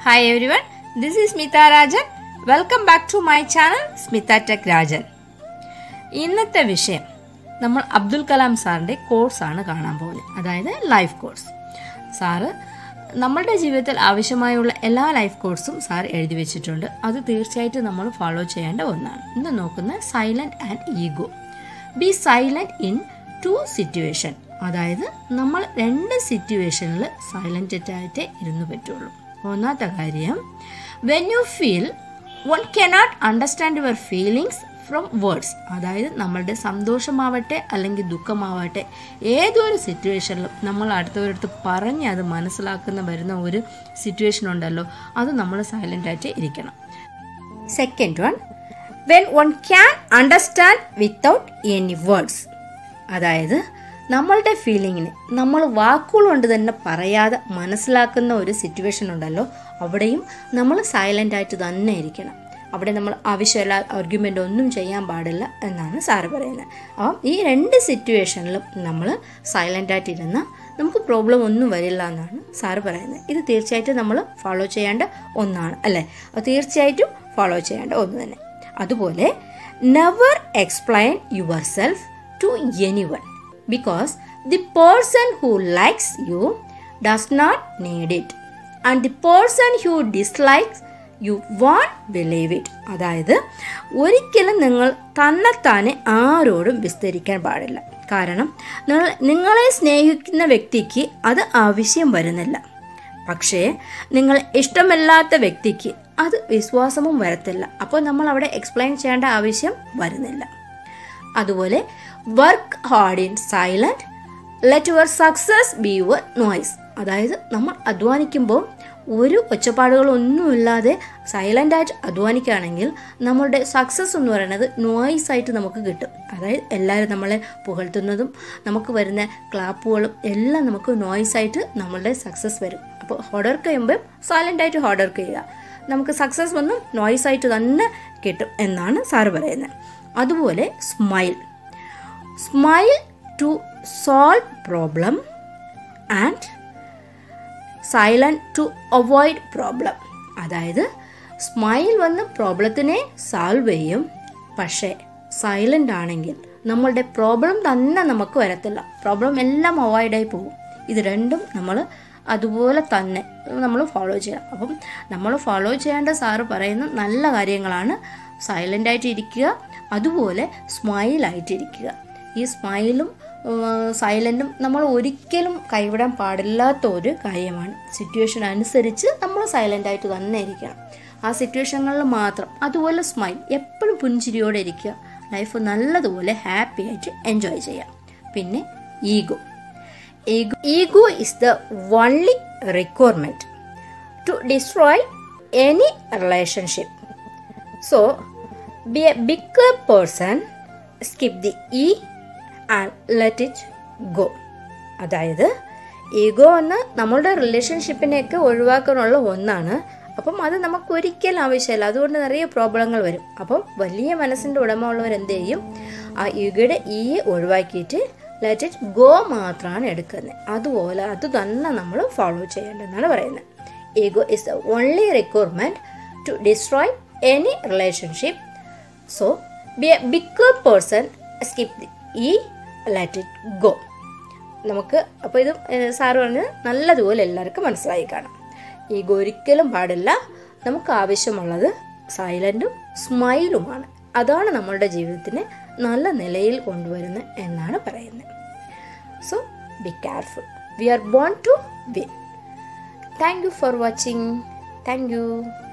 hi everyone this is Smitha Rajan welcome back to my channel Smitha tech Rajan ഇന്നത്തെ വിഷയം നമ്മൾ അബ്ദുൽ കലാം സാറിൻ്റെ കോഴ്സാണ് കാണാൻ പോകുന്നത് അതായത് ലൈഫ് കോഴ്സ് സാറ് നമ്മളുടെ ജീവിതത്തിൽ ആവശ്യമായുള്ള എല്ലാ ലൈഫ് കോഴ്സും സാർ എഴുതി വെച്ചിട്ടുണ്ട് അത് തീർച്ചയായിട്ടും നമ്മൾ ഫോളോ ചെയ്യേണ്ട ഒന്നാണ് ഇന്ന് നോക്കുന്ന silent and ego be silent in two situation അതായത് നമ്മൾ രണ്ട് സിറ്റുവേഷനിൽ സൈലൻ്റ് ആയിട്ടേ ഇരുന്ന് പറ്റുള്ളൂ ഒന്നാമത്തെ കാര്യം when you feel one cannot understand your feelings from words അതായത് നമ്മളുടെ സന്തോഷമാവട്ടെ അല്ലെങ്കിൽ ദുഃഖമാവട്ടെ ഏതൊരു സിറ്റുവേഷനിലും നമ്മൾ അടുത്തവരടുത്ത് പറഞ്ഞ് അത് മനസ്സിലാക്കുന്ന വരുന്ന ഒരു സിറ്റുവേഷൻ ഉണ്ടല്ലോ അത് നമ്മൾ സൈലൻ്റ് ആയിട്ട് ഇരിക്കണം second one when one can understand without any words അതായത് നമ്മളുടെ ഫീലിങ്ങിന് നമ്മൾ വാക്കുകൾ കൊണ്ട് തന്നെ പറയാതെ മനസ്സിലാക്കുന്ന ഒരു സിറ്റുവേഷൻ ഉണ്ടല്ലോ അവിടെയും നമ്മൾ സൈലൻ്റ് ആയിട്ട് തന്നെ ഇരിക്കണം അവിടെ നമ്മൾ ആവശ്യമില്ല ആർഗ്യുമെൻ്റ് ഒന്നും ചെയ്യാൻ പാടില്ല എന്നാണ് സാറ് പറയുന്നത് അപ്പം ഈ രണ്ട് സിറ്റുവേഷനിലും നമ്മൾ സൈലൻ്റ് ആയിട്ടിരുന്ന നമുക്ക് പ്രോബ്ലം ഒന്നും വരില്ല എന്നാണ് സാറ് പറയുന്നത് ഇത് തീർച്ചയായിട്ടും നമ്മൾ ഫോളോ ചെയ്യേണ്ട ഒന്നാണ് അല്ലേ അത് തീർച്ചയായിട്ടും ഫോളോ ചെയ്യേണ്ട ഒന്ന് തന്നെ അതുപോലെ never explain yourself to anyone because the person who likes you does not need it and the person who dislikes you won't believe it അതായത് ഒരിക്കലും നിങ്ങൾ തന്നെത്താനെ ആരോടും വിസ്തരിക്കാൻ പാടില്ല കാരണം നിങ്ങൾ നിങ്ങളെ സ്നേഹിക്കുന്ന വ്യക്തിക്ക് അത് ആവശ്യം വരുന്നില്ല പക്ഷേ നിങ്ങൾ ഇഷ്ടമല്ലാത്ത വ്യക്തിക്ക് അത് വിശ്വാസവും വരത്തില്ല അപ്പോൾ നമ്മൾ അവിടെ എക്സ്പ്ലെയിൻ ചെയ്യേണ്ട ആവശ്യം വരുന്നില്ല അതുപോലെ work hard in silent let your success be your noise അതായത് നമ്മൾ അധ്വാനിക്കുമ്പോൾ ഒരു ഒച്ചപ്പാടുകളൊന്നുമില്ലാതെ സൈലൻ്റ് ആയിട്ട് അധ്വാനിക്കുകയാണെങ്കിൽ നമ്മളുടെ സക്സസ് എന്ന് പറയുന്നത് നോയ്സ് ആയിട്ട് നമുക്ക് കിട്ടും അതായത് എല്ലാവരും നമ്മളെ പുകഴ്ത്തുന്നതും നമുക്ക് വരുന്ന ക്ലാപ്പുകളും എല്ലാം നമുക്ക് നോയ്സ് ആയിട്ട് നമ്മളുടെ സക്സസ് വരും അപ്പോൾ ഹാർഡ് വർക്ക് ചെയ്യുമ്പോൾ സൈലൻ്റ് ആയിട്ട് ഹാർഡ് വർക്ക് ചെയ്യുക നമുക്ക് സക്സസ് വന്നും നോയ്സ് ആയിട്ട് തന്നെ കിട്ടും എന്നാണ് സാറ് പറയുന്നത് അതുപോലെ smile smile to solve problem and silent to avoid problem അതായത് സ്മൈൽ വന്ന് പ്രോബ്ലത്തിനെ സോൾവ് ചെയ്യും പക്ഷേ സൈലൻ്റ് ആണെങ്കിൽ നമ്മളുടെ പ്രോബ്ലം തന്നെ നമുക്ക് വരത്തില്ല പ്രോബ്ലം എല്ലാം അവോയ്ഡായി പോകും ഇത് രണ്ടും നമ്മൾ അതുപോലെ തന്നെ നമ്മൾ ഫോളോ ചെയ്യാം അപ്പം നമ്മൾ ഫോളോ ചെയ്യേണ്ട സാറ് പറയുന്ന നല്ല കാര്യങ്ങളാണ് സൈലൻ്റ് ആയിട്ട് ഇരിക്കുക അതുപോലെ സ്മൈലായിട്ടിരിക്കുക ഈ സ്മൈലും സൈലൻറ്റും നമ്മൾ ഒരിക്കലും കൈവിടാൻ പാടില്ലാത്ത ഒരു കാര്യമാണ് സിറ്റുവേഷൻ അനുസരിച്ച് നമ്മൾ സൈലൻ്റ് ആയിട്ട് തന്നെ ഇരിക്കണം ആ സിറ്റുവേഷനുകളിൽ മാത്രം അതുപോലെ സ്മൈൽ എപ്പോഴും പുഞ്ചിരിയോടെ ഇരിക്കുക ലൈഫ് നല്ലതുപോലെ ഹാപ്പി ആയിട്ട് എൻജോയ് ചെയ്യാം പിന്നെ ego ego ego is the only requirement to destroy any relationship so be a big person skip the ഇ ആൻഡ് ലെറ്റ് ഇറ്റ് ഗോ അതായത് ഈഗോ എന്ന നമ്മളുടെ റിലേഷൻഷിപ്പിനെയൊക്കെ ഒഴിവാക്കാനുള്ള ഒന്നാണ് അപ്പം അത് നമുക്ക് ഒരിക്കലും ആവശ്യമില്ല അതുകൊണ്ട് നിറയെ പ്രോബ്ലങ്ങൾ വരും അപ്പം വലിയ മനസ്സിൻ്റെ ഉടമ ഉള്ളവർ എന്ത് ചെയ്യും ആ ഈഗോയുടെ ഈ ഒഴിവാക്കിയിട്ട് ലെറ്റ് ഇറ്റ് ഗോ മാത്രമാണ് എടുക്കുന്നത് അതുപോലെ അത് തന്നെ നമ്മൾ ഫോളോ ചെയ്യേണ്ടതെന്നാണ് പറയുന്നത് ego is the only requirement to destroy any relationship so be a big person skip ഈ ലെറ്റ് ഇറ്റ് ഗോ നമുക്ക് അപ്പോൾ ഇത് സാറ് പറഞ്ഞ് നല്ലതുപോലെ എല്ലാവർക്കും മനസ്സിലായി കാണാം ഈഗോ ഒരിക്കലും പാടില്ല നമുക്ക് ആവശ്യമുള്ളത് സൈലൻറ്റും സ്മൈലുമാണ് അതാണ് നമ്മളുടെ ജീവിതത്തിനെ നല്ല നിലയിൽ കൊണ്ടുവരുന്നത് എന്നാണ് പറയുന്നത് so be careful we are born to win thank you for watching thank U